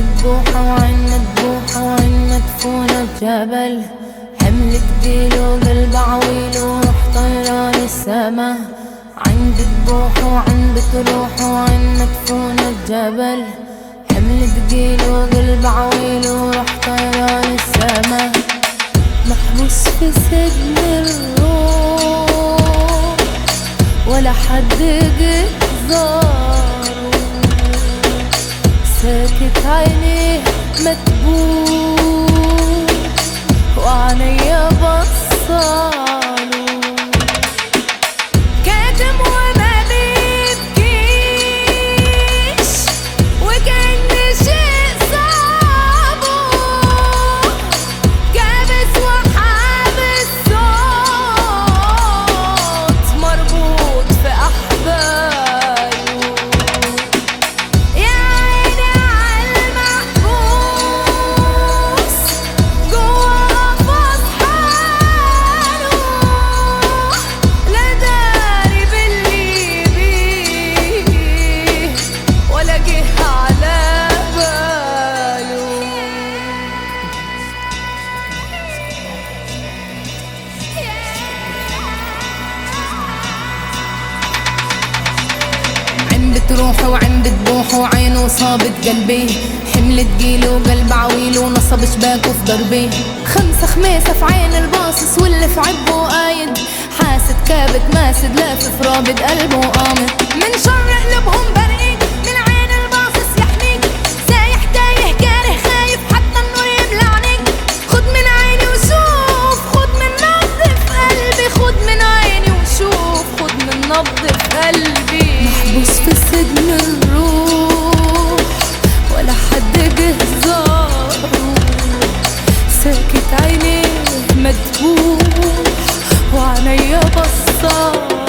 بتبوح وعين مدبوحة وعين مدفونة بجبل حمل تقيل وقلب عويل وروح طيران السما عين بتبوح وعين بتروح وعين مدفونة بجبل حمل تقيل وقلب عويل وروح طيران السما محبوس في سجن الروح ولا حد قد زاره ساكت عينيه مكبوت وعينيا بصاله كاتم وما بيبكيش وكأن شيء صابه كابس وحابس صوت مربوط في أحباله يا عيني عالمحبوس جوا قفص حاله لا داري باللي بيه ولا جه على باله عم بتروح وعم بتبوح وعينه صابت قلبي حمل تقيل وقلب عويل ونصب شباكه في ضربي خمسة خميسة في عين الباصص واللي في عبه قايد حاسد كابت ماسد لافف رابط قلبه قامت من شر قلوبهم برقيك من عين الباصص يحميك سايح تايه كاره خايف حتى النور يبلعنيك خد من عيني وشوف خد من نبض في قلبي خد من عيني وشوف خد من نبض في قلبي محبوس في سجن الروح ولا حد جه زاره ساكت عينيه مدبوح وعينيا بصار